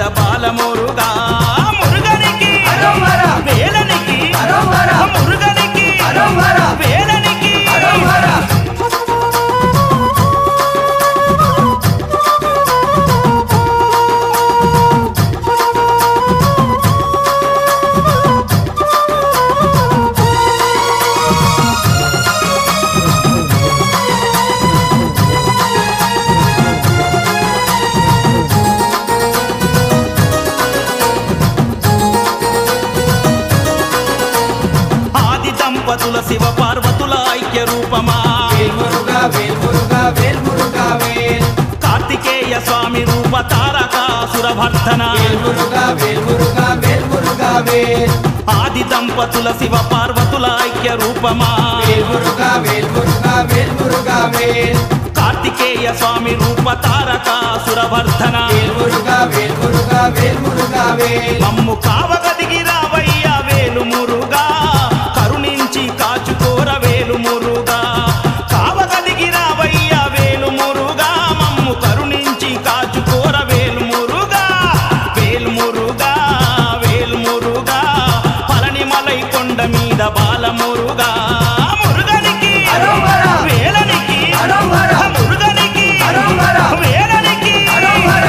బాలమురుగా మురుగనికి అరోమర వేలనికి అరోమర మురుగనికి అరోమర వేలనికి అరోమర ఆది దంపతుల శివ పార్వతుల ఐక్య రూపమా వేల్మురుగా వేల్మురుగా వేల్మురుగా వేల్ కార్తికేయ స్వామి రూప తారకాసురభర్ధన వేల్మురుగా వేల్మురుగా వేల్మురుగా వేల్ ఆది దంపతుల శివ పార్వతుల ఐక్య రూపమా వేల్మురుగా వేల్మురుగా వేల్మురుగా వేల్ కార్తికేయ స్వామి రూప తారకాసురభర్ధన వేల్మురుగా వేల్మురుగా వేల్మురుగా వేల్ మమ్ము కావగదిగి రావయ్య వేలు మురుగా కరుణించి కాచుకోర వేలు మురుగా కావగదిగి రావయ్య వేలు మురుగా మమ్ము కరుణించి కాచుకోర వేలు మురుగా వేలు మురుగా వేలు మురుగా పళనిమలై కొండ మీద బాల మురుగా మురుగనికి అరోమర వేలనికి అరోమర మురుగనికి అరోమర వేలనికి అరోమర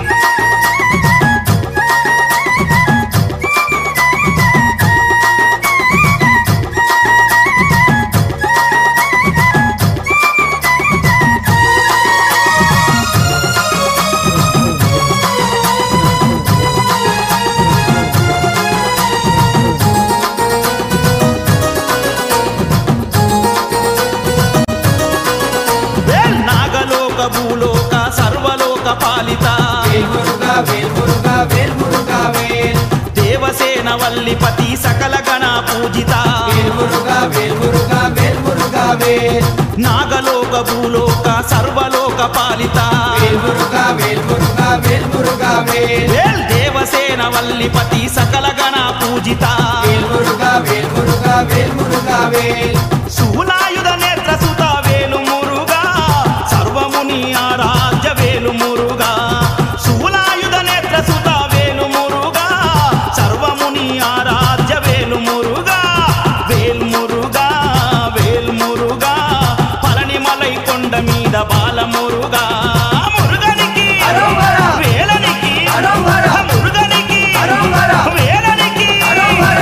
వేల్ నాగలోక భూలోక సర్వలోక పాలిత వేల్మురుగా వేల్మురుగా వేల్మురుగా వేల్ దేవసేన వల్లిపతి సకల గణ పూజిత వేల్మురుగా వేల్మురుగా వేల్మురుగా వేల్ నాగలోక భూలోక సర్వలోక పాలిత వేల్మురుగా వేల్మురుగా వేల్మురుగా వేల్ వేల్ దేవసేన వల్లిపతి సకల గణ పూజిత వేల్మురుగా వేల్మురుగా వేల్మురుగా వేల్ శూలాయుధ నేత్ర సుత వేలు మురుగా సర్వముని ఆరాధ్య వేలు మురుగా శూలాయుధ నేత్ర సుత వేలు మురుగా సర్వముని ఆరాధ్య వేలు మురుగా వేల్ మురుగా వేల్ మురుగా పళనిమలై కొండ మీద బాల మురుగా మురుగనికి అరోమర వేలనికి అరోమర మురుగనికి అరోమర వేలనికి అరోమర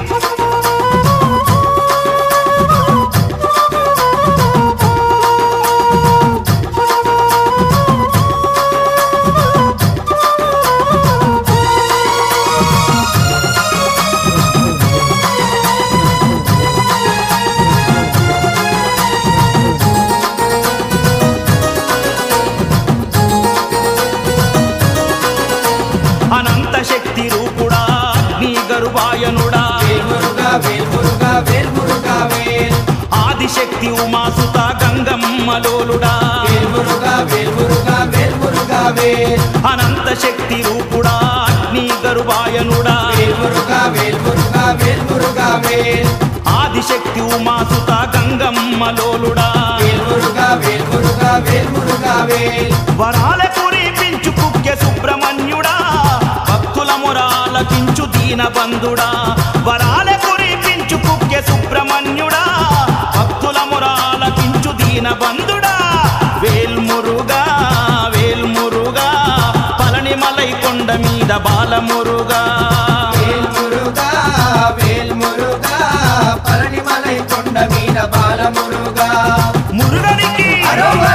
అనంత శక్తి రూపుడా అగ్ని గరువాయనుడా వేల్మురుగా వేల్మురుగా వేల్మురుగా వేల్ ఆదిశక్తి ఉమాసుత గంగమ్మలోలుడా వేల్మురుగా వేల్మురుగా వేల్మురుగా వేల్ అనంత శక్తి రూపుడా అగ్ని గరువాయనుడా వేల్మురుగా వేల్మురుగా వేల్మురుగా వేల్ ఆదిశక్తి ఉమాసుత గంగమ్మలోలుడా వేల్మురుగా వేల్మురుగా వేల్మురుగా వేల్ వరాల కురిపించు కుక్య సుబ్రహ్మణ్యుడా భక్తుల మొరాలకించు దీనబంధుడా వరాల కురిపించు కుక్య సుబ్రహ్మణ్యుడా భక్తుల మొరాలకించు దీనబంధుడా వేల్మురుగా వేల్మురుగా పళనిమలై కొండ మీద బాలమురుగా